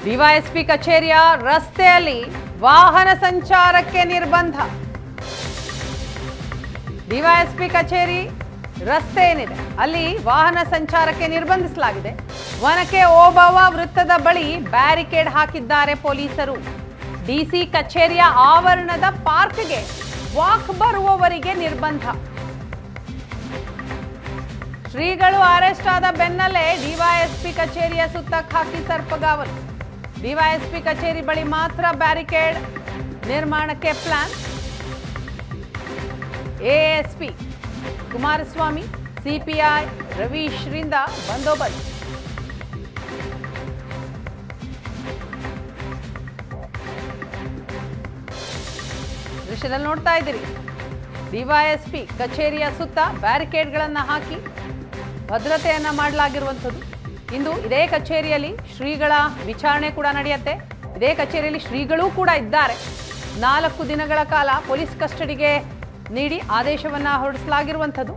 DYSP ಕಚೇರಿಯ ರಸ್ತೆಯಲ್ಲಿ ವಾಹನ ಸಂಚಾರಕ್ಕೆ ನಿರ್ಬಂಧ ಡಿವೈಎಸ್ಪಿ ಕಚೇರಿ ರಸ್ತೆ ಏನಿದೆ ಅಲ್ಲಿ ವಾಹನ ಸಂಚಾರಕ್ಕೆ ನಿರ್ಬಂಧಿಸಲಾಗಿದೆ ವನಕೆ ಓಬವ್ವ ವೃತ್ತದ ಬಳಿ ಬ್ಯಾರಿಕೇಡ್ ಹಾಕಿದ್ದಾರೆ ಪೊಲೀಸರು ಡಿಸಿ ಕಚೇರಿಯ ಆವರಣದ ಪಾರ್ಕ್ಗೆ ವಾಕ್ ಬರುವವರಿಗೆ ನಿರ್ಬಂಧ ಶ್ರೀಗಳು ಅರೆಸ್ಟ್ ಆದ ಬೆನ್ನಲ್ಲೇ ಡಿವೈಎಸ್ಪಿ ಕಚೇರಿಯ ಸುತ್ತ ಖಾಕಿ ಸರ್ಪಗಾವಲು ಡಿವೈಎಸ್ಪಿ ಕಚೇರಿ ಬಳಿ ಮಾತ್ರ ಬ್ಯಾರಿಕೇಡ್ ನಿರ್ಮಾಣಕ್ಕೆ ಪ್ಲಾನ್ ಎಎಸ್ಪಿ ಕುಮಾರಸ್ವಾಮಿ ಸಿಪಿಐ ರವೀಶ್ರಿಂದ ಬಂದೋಬಸ್ತ್ ದೃಶ್ಯದಲ್ಲಿ ನೋಡ್ತಾ ಇದ್ದೀರಿ ಡಿವೈಎಸ್ಪಿ ಕಚೇರಿಯ ಸುತ್ತ ಬ್ಯಾರಿಕೇಡ್ಗಳನ್ನು ಹಾಕಿ ಭದ್ರತೆಯನ್ನ ಮಾಡಲಾಗಿರುವಂಥದ್ದು ಇಂದು ಇದೇ ಕಚೇರಿಯಲ್ಲಿ ಶ್ರೀಗಳ ವಿಚಾರಣೆ ಕೂಡ ನಡೆಯುತ್ತೆ ಇದೇ ಕಚೇರಿಯಲ್ಲಿ ಶ್ರೀಗಳೂ ಕೂಡ ಇದ್ದಾರೆ ನಾಲ್ಕು ದಿನಗಳ ಕಾಲ ಪೊಲೀಸ್ ಕಸ್ಟಡಿಗೆ ನೀಡಿ ಆದೇಶವನ್ನ ಹೊರಡಿಸಲಾಗಿರುವಂಥದ್ದು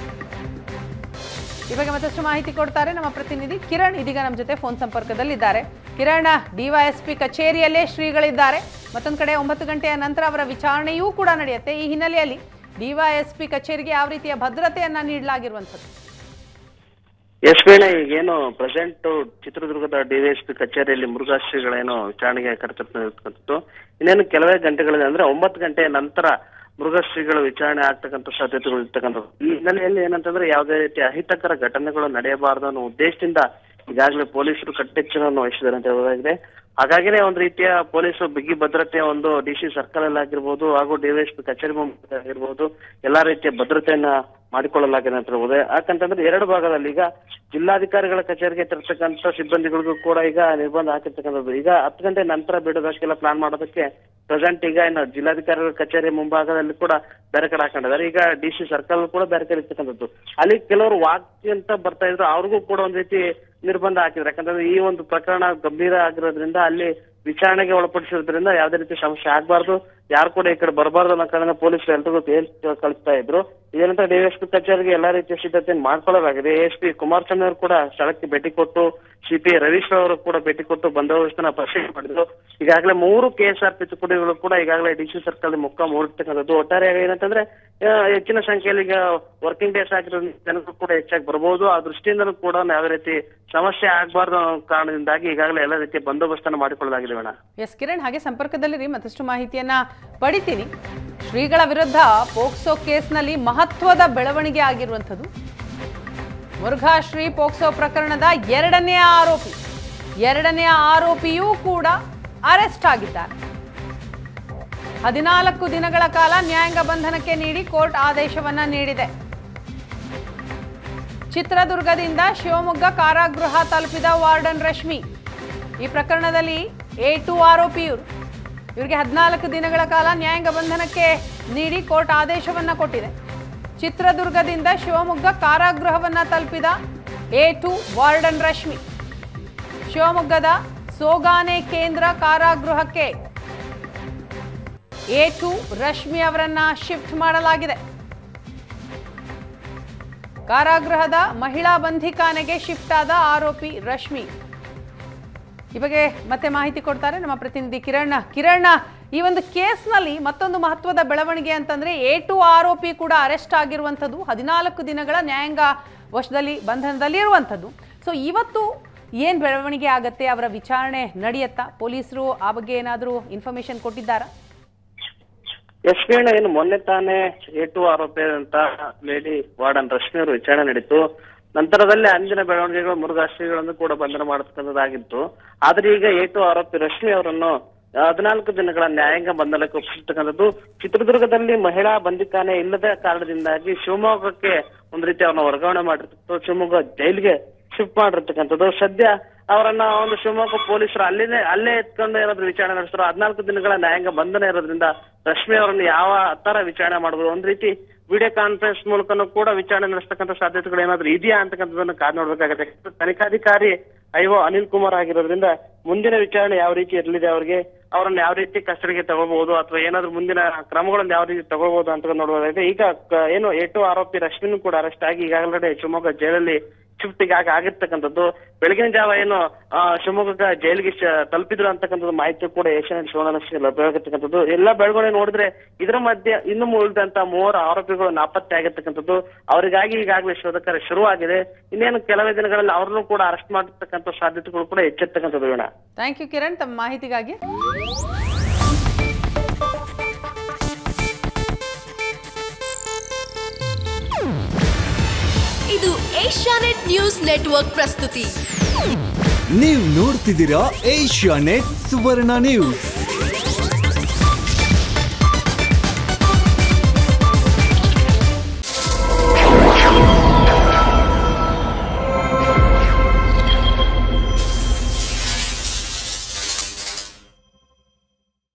ಈ ಬಗ್ಗೆ ಮತ್ತಷ್ಟು ಮಾಹಿತಿ ಕೊಡ್ತಾರೆ ನಮ್ಮ ಪ್ರತಿನಿಧಿ ಕಿರಣ್ ಇದೀಗ ನಮ್ಮ ಜೊತೆ ಫೋನ್ ಸಂಪರ್ಕದಲ್ಲಿದ್ದಾರೆ ಕಿರಣ್ ಡಿವೈಎಸ್ಪಿ ಕಚೇರಿಯಲ್ಲೇ ಶ್ರೀಗಳಿದ್ದಾರೆ ಮತ್ತೊಂದು ಕಡೆ ಒಂಬತ್ತು ಗಂಟೆಯ ನಂತರ ಅವರ ವಿಚಾರಣೆಯೂ ಕೂಡ ನಡೆಯುತ್ತೆ ಈ ಹಿನ್ನೆಲೆಯಲ್ಲಿ ಡಿವೈಎಸ್ಪಿ ಕಚೇರಿಗೆ ಯಾವ ರೀತಿಯ ಭದ್ರತೆಯನ್ನ ನೀಡಲಾಗಿರುವಂಥದ್ದು ಎಸ್ ವೇಳೆ ಈಗೇನು ಪ್ರೆಸೆಂಟ್ ಚಿತ್ರದುರ್ಗದ ಡಿವೈಎಸ್ಪಿ ಕಚೇರಿಯಲ್ಲಿ ಮುರುಘಾಶ್ರೀಗಳೇನು ವಿಚಾರಣೆಗೆ ಕರೆತರ್ತಕ್ಕಂಥದ್ದು ಇನ್ನೇನು ಕೆಲವೇ ಗಂಟೆಗಳಿದೆ ಅಂದ್ರೆ ಒಂಬತ್ತು ಗಂಟೆಯ ನಂತರ ಮೃಗಶ್ರೀಗಳ ವಿಚಾರಣೆ ಆಗ್ತಕ್ಕಂಥ ಸಾಧ್ಯತೆಗಳು ಇರ್ತಕ್ಕಂಥದ್ದು ಈ ಹಿನ್ನೆಲೆಯಲ್ಲಿ ಏನಂತಂದ್ರೆ ಯಾವುದೇ ರೀತಿಯ ಅಹಿತಕರ ಘಟನೆಗಳು ನಡೆಯಬಾರದು ಅನ್ನೋ ಉದ್ದೇಶದಿಂದ ಈಗಾಗಲೇ ಪೊಲೀಸರು ಕಟ್ಟೆಚ್ಚರವನ್ನು ವಹಿಸಿದ್ದಾರೆ ಅಂತ ಹೇಳೋದಾಗಿದೆ ಹಾಗಾಗಿನೇ ಒಂದು ರೀತಿಯ ಪೊಲೀಸರು ಬಿಗಿ ಭದ್ರತೆಯ ಒಂದು ಡಿ ಸಿ ಸರ್ಕಲ್ ಅಲ್ಲಿ ಆಗಿರ್ಬೋದು ಹಾಗೂ ಡಿವೈಎಸ್ಪಿ ಕಚೇರಿ ಮುಂದೆ ಆಗಿರ್ಬೋದು ಎಲ್ಲಾ ರೀತಿಯ ಭದ್ರತೆಯನ್ನ ಮಾಡಿಕೊಳ್ಳಲಾಗಿದೆ ಅಂತ ಹೇಳ್ಬೋದು ಯಾಕಂತಂದ್ರೆ ಎರಡು ಭಾಗದಲ್ಲಿ ಈಗ ಜಿಲ್ಲಾಧಿಕಾರಿಗಳ ಕಚೇರಿಗೆ ತರ್ತಕ್ಕಂಥ ಸಿಬ್ಬಂದಿಗಳಿಗೂ ಕೂಡ ಈಗ ನಿರ್ಬಂಧ ಹಾಕಿರ್ತಕ್ಕಂಥದ್ದು ಈಗ ಹತ್ತು ಗಂಟೆ ನಂತರ ಬಿಡೋದಕ್ಕೆಲ್ಲ ಪ್ಲಾನ್ ಮಾಡೋದಕ್ಕೆ ಪ್ರೆಸೆಂಟ್ ಈಗ ಇನ್ನು ಜಿಲ್ಲಾಧಿಕಾರಿಗಳ ಕಚೇರಿ ಮುಂಭಾಗದಲ್ಲಿ ಕೂಡ ಬ್ಯಾರಿಕೇಡ್ ಹಾಕೊಂಡಿದ್ದಾರೆ ಈಗ ಡಿ ಸಿ ಸರ್ಕಲ್ ಕೂಡ ಬ್ಯಾರಿಕೇಡ್ ಇರ್ತಕ್ಕಂಥದ್ದು ಅಲ್ಲಿ ಕೆಲವರು ವಾಕ್ ಅಂತ ಬರ್ತಾ ಇದ್ರು ಅವ್ರಿಗೂ ಕೂಡ ಒಂದ್ ರೀತಿ ನಿರ್ಬಂಧ ಹಾಕಿದ್ರು ಯಾಕಂತಂದ್ರೆ ಈ ಒಂದು ಪ್ರಕರಣ ಗಂಭೀರ ಆಗಿರೋದ್ರಿಂದ ಅಲ್ಲಿ ವಿಚಾರಣೆಗೆ ಒಳಪಡಿಸಿರೋದ್ರಿಂದ ಯಾವುದೇ ರೀತಿ ಸಮಸ್ಯೆ ಆಗ್ಬಾರ್ದು ಯಾರು ಕೂಡ ಈ ಕಡೆ ಬರಬಾರ್ದು ಅನ್ನೋ ಕಾರಣ ಪೊಲೀಸರು ಎಲ್ರಿಗೂ ಹೇಳಿ ಕಳಿಸ್ತಾ ಇದ್ರು ಇದೇನಂತ ಡಿಎಸ್ಪಿ ಕಚೇರಿಗೆ ಎಲ್ಲಾ ರೀತಿಯ ಸಿದ್ಧತೆಯನ್ನು ಮಾಡ್ಕೊಳ್ಳಲಾಗಿದೆ ಎಸ್ ಪಿ ಕುಮಾರಸ್ವಾಮಿ ಅವರು ಕೂಡ ಸ್ಥಳಕ್ಕೆ ಭೇಟಿ ಕೊಟ್ಟು ಸಿಪಿ ರವೀಶ್ ಅವರು ಕೂಡ ಭೇಟಿ ಕೊಟ್ಟು ಬಂದೋಬಸ್ತನ್ನ ಪರಿಶೀಲನೆ ಮಾಡಿದ್ರು ಈಗಾಗಲೇ ಮೂರು ಕೆಎಸ್ಆರ್ಪಿ ತುಕಡಿಗಳು ಕೂಡ ಈಗಾಗಲೇ ಡಿ ಸಿ ಸರ್ಕಲ್ ಮುಖ ಮೂಡಿರ್ತಕ್ಕಂಥದ್ದು ಒಟ್ಟಾರೆಯಾಗಿ ಏನಂತಂದ್ರೆ ಆ, ಹೆಚ್ಚಿನ ಸಂಖ್ಯೆಯಲ್ಲಿ ಈಗ ವರ್ಕಿಂಗ್ ಡೇಸ್ ಆಗಿರೋ ಜನರು ಕೂಡ ಹೆಚ್ಚಾಗಿ ಬರ್ಬೋದು ಆ ದೃಷ್ಟಿಯಿಂದಲೂ ಕೂಡ ಯಾವುದೇ ರೀತಿ ಸಮಸ್ಯೆ ಆಗಬಾರ್ದು ಅನ್ನೋ ಕಾರಣದಿಂದಾಗಿ ಈಗಾಗಲೇ ಎಲ್ಲ ರೀತಿಯ ಬಂದೋಬಸ್ತನ್ನ ಮಾಡಿಕೊಳ್ಳಲಾಗಿದೆ ಮೇಡಮ್ ಎಸ್ ಕಿರಣ್ ಹಾಗೆ ಸಂಪರ್ಕದಲ್ಲಿರಿ ಮತ್ತಷ್ಟು ಮಾಹಿತಿಯನ್ನ ಪಡಿತೀನಿ ಶ್ರೀಗಳ ವಿರುದ್ಧ ಪೋಕ್ಸೋ ಕೇಸ್ನಲ್ಲಿ ಮಹತ್ವದ ಬೆಳವಣಿಗೆ ಆಗಿರುವಂಥದ್ದು ಮುರುಘಾಶ್ರೀ ಪೋಕ್ಸೋ ಪ್ರಕರಣದ ಎರಡನೇ ಆರೋಪಿ ಎರಡನೇ ಆರೋಪಿಯೂ ಕೂಡ ಅರೆಸ್ಟ್ ಆಗಿದ್ದಾರೆ ಹದಿನಾಲ್ಕು ದಿನಗಳ ಕಾಲ ನ್ಯಾಯಾಂಗ ಬಂಧನಕ್ಕೆ ನೀಡಿ ಕೋರ್ಟ್ ಆದೇಶವನ್ನ ನೀಡಿದೆ ಚಿತ್ರದುರ್ಗದಿಂದ ಶಿವಮೊಗ್ಗ ಕಾರಾಗೃಹ ತಲುಪಿದ ವಾರ್ಡನ್ ರಶ್ಮಿ ಈ ಪ್ರಕರಣದಲ್ಲಿ ಎ ಟು ಆರೋಪಿ ಇವರು ಇವರಿಗೆ ಹದಿನಾಲ್ಕು ದಿನಗಳ ಕಾಲ ನ್ಯಾಯಾಂಗ ಬಂಧನಕ್ಕೆ ನೀಡಿ ಕೋರ್ಟ್ ಆದೇಶವನ್ನ ಕೊಟ್ಟಿದೆ ಚಿತ್ರದುರ್ಗದಿಂದ ಶಿವಮೊಗ್ಗ ಕಾರಾಗೃಹವನ್ನ ತಲುಪಿದ ಎ ಟು ವಾರ್ಡನ್ ರಶ್ಮಿ ಶಿವಮೊಗ್ಗದ ಸೋಗಾನೆ ಕೇಂದ್ರ ಕಾರಾಗೃಹಕ್ಕೆ ಎ ಟು ರಶ್ಮಿ ಅವರನ್ನ ಶಿಫ್ಟ್ ಮಾಡಲಾಗಿದೆ ಕಾರಾಗೃಹದ ಮಹಿಳಾ ಬಂಧಿಖಾನೆಗೆ ಶಿಫ್ಟ್ ಆದ ಆರೋಪಿ ರಶ್ಮಿ ಈ ಬಗ್ಗೆ ಮತ್ತೆ ಮಾಹಿತಿ ಕೊಡ್ತಾರೆ ನಮ್ಮ ಪ್ರತಿನಿಧಿ ಕಿರಣ್ ಕಿರಣ್ ಈ ಒಂದು ಕೇಸ್ನಲ್ಲಿ ಮತ್ತೊಂದು ಮಹತ್ವದ ಬೆಳವಣಿಗೆ ಅಂತಂದ್ರೆ ಎ ಟು ಆರೋಪಿ ಕೂಡ ಅರೆಸ್ಟ್ ಆಗಿರುವಂಥದ್ದು ಹದಿನಾಲ್ಕು ದಿನಗಳ ನ್ಯಾಯಾಂಗ ವಶದಲ್ಲಿ ಬಂಧನದಲ್ಲಿ ಇರುವಂಥದ್ದು ಸೊ ಇವತ್ತು ಏನು ಬೆಳವಣಿಗೆ ಆಗತ್ತೆ ಅವರ ವಿಚಾರಣೆ ನಡೆಯತ್ತಾ ಪೊಲೀಸರು ಆ ಬಗ್ಗೆ ಏನಾದರೂ ಇನ್ಫಾರ್ಮೇಶನ್ ಕೊಟ್ಟಿದ್ದಾರಾ ಎಸ್ ಪಿ ಏನು ಮೊನ್ನೆ ತಾನೇ ಎ ಟು ಆರೋಪಿ ಅಂತ ಲೇಡಿ ವಾರ್ಡನ್ ರಶ್ಮಿ ಅವರು ವಿಚಾರಣೆ ನಡೀತು ನಂತರದಲ್ಲಿ ಅಂದಿನ ಬೆಳವಣಿಗೆಗಳು ಮುರುಘಾಶ್ರೀಗಳನ್ನು ಕೂಡ ಬಂಧನ ಮಾಡತಕ್ಕಂಥದ್ದಾಗಿತ್ತು ಆದ್ರೆ ಈಗ ಎ ಟು ಆರೋಪಿ ರಶ್ಮಿ ಅವರನ್ನು ಹದಿನಾಲ್ಕು ದಿನಗಳ ನ್ಯಾಯಾಂಗ ಬಂಧನಕ್ಕೆ ಒಪ್ಪಿಸಿರ್ತಕ್ಕಂಥದ್ದು ಚಿತ್ರದುರ್ಗದಲ್ಲಿ ಮಹಿಳಾ ಬಂಧಿಖಾನೆ ಇಲ್ಲದ ಕಾರಣದಿಂದಾಗಿ ಶಿವಮೊಗ್ಗಕ್ಕೆ ಒಂದ್ ರೀತಿ ಅವ್ರನ್ನ ವರ್ಗಾವಣೆ ಮಾಡಿರ್ತಕ್ಕಂಥ ಶಿವಮೊಗ್ಗ ಜೈಲಿಗೆ ಶಿಫ್ಟ್ ಮಾಡಿರ್ತಕ್ಕಂಥದ್ದು ಸದ್ಯ ಅವರನ್ನ ಒಂದು ಶಿವಮೊಗ್ಗ ಪೊಲೀಸರು ಅಲ್ಲಿನೇ ಅಲ್ಲೇ ಎತ್ಕೊಂಡು ಏನಾದ್ರು ವಿಚಾರಣೆ ನಡೆಸ್ತಾರೋ ಹದಿನಾಲ್ಕು ದಿನಗಳ ನ್ಯಾಯಾಂಗ ಬಂಧನ ಇರೋದ್ರಿಂದ ರಶ್ಮಿ ಅವರನ್ನು ಯಾವ ತರ ವಿಚಾರಣೆ ಮಾಡಬಹುದು ಒಂದ್ ರೀತಿ ವಿಡಿಯೋ ಕಾನ್ಫರೆನ್ಸ್ ಮೂಲಕನೂ ಕೂಡ ವಿಚಾರಣೆ ನಡೆಸ್ತಕ್ಕಂಥ ಸಾಧ್ಯತೆಗಳು ಏನಾದ್ರು ಇದೆಯಾ ಅಂತಕ್ಕಂಥದ್ದನ್ನು ಕಾದ್ ನೋಡ್ಬೇಕಾಗತ್ತೆ ತನಿಖಾಧಿಕಾರಿ ಐಒ ಅನಿಲ್ ಕುಮಾರ್ ಆಗಿರೋದ್ರಿಂದ ಮುಂದಿನ ವಿಚಾರಣೆ ಯಾವ ರೀತಿ ಇರಲಿದೆ ಅವರಿಗೆ ಅವರನ್ನ ಯಾವ ರೀತಿ ಕಸ್ಟಡಿಗೆ ತಗೋಬಹುದು ಅಥವಾ ಏನಾದ್ರು ಮುಂದಿನ ಕ್ರಮಗಳನ್ನು ಯಾವ ರೀತಿ ತಗೋಬಹುದು ಅಂತ ನೋಡಬಹುದಾಗಿದೆ ಈಗ ಕ- ಏನು ಎಟು ಆರೋಪಿ ರಶ್ಮಿನ್ ಕೂಡ ಅರೆಸ್ಟ್ ಆಗಿ ಈಗಾಗಲೇ ಶಿವಮೊಗ್ಗ ಜೈಲಲ್ಲಿ ಶಿಫ್ಟಿಗೆ ಆಗ ಆಗಿರ್ತಕ್ಕಂಥದ್ದು ಬೆಳಗಿನ ಜಾವ ಏನು ಆ, ಶಿವಮೊಗ್ಗ ಜೈಲಿಗೆ ಶ- ತಲುಪಿದ್ರು ಅಂತಕ್ಕಂಥದ್ದು ಮಾಹಿತಿ ಕೂಡ ಏಷ್ಯಾನೆಟ್ ಸುವರ್ಣ ಲಭ್ಯವಾಗಿರ್ತಕ್ಕಂಥದ್ದು ಎಲ್ಲ ಬೆಳವಣಿಗೆ ನೋಡಿದ್ರೆ ಇದರ ಮಧ್ಯೆ ಇನ್ನು ಉಳಿದಂತ ಮೂವರು ಆರೋಪಿಗಳು ನಾಪತ್ತೆ ಆಗಿರ್ತಕ್ಕಂಥದ್ದು ಅವರಿಗಾಗಿ ಈಗಾಗಲೇ ಶೋಧ ಕಾರ್ಯ ಶುರುವಾಗಿದೆ ಇನ್ನೇನು ಕೆಲವೇ ದಿನಗಳಲ್ಲಿ ಅವ್ರನ್ನೂ ಕೂಡ ಅರೆಸ್ಟ್ ಮಾಡತಕ್ಕಂಥ ಸಾಧ್ಯತೆಗಳು ಕೂಡ ಹೆಚ್ಚಿರ್ತಕ್ಕಂಥದ್ದು ವೀಣಾ ಥ್ಯಾಂಕ್ ಯು ಕಿರಣ್ ತಮ್ಮ ಮಾಹಿತಿಗಾಗಿ ಇದು ಏಷ್ಯಾನೆಟ್ ನ್ಯೂಸ್ ನೆಟ್ವರ್ಕ್ ಪ್ರಸ್ತುತಿ ನೀವು ನೋಡ್ತಿದ್ದೀರಾ ಏಷ್ಯಾ ನೆಟ್ ಸುವರ್ಣ ನ್ಯೂಸ್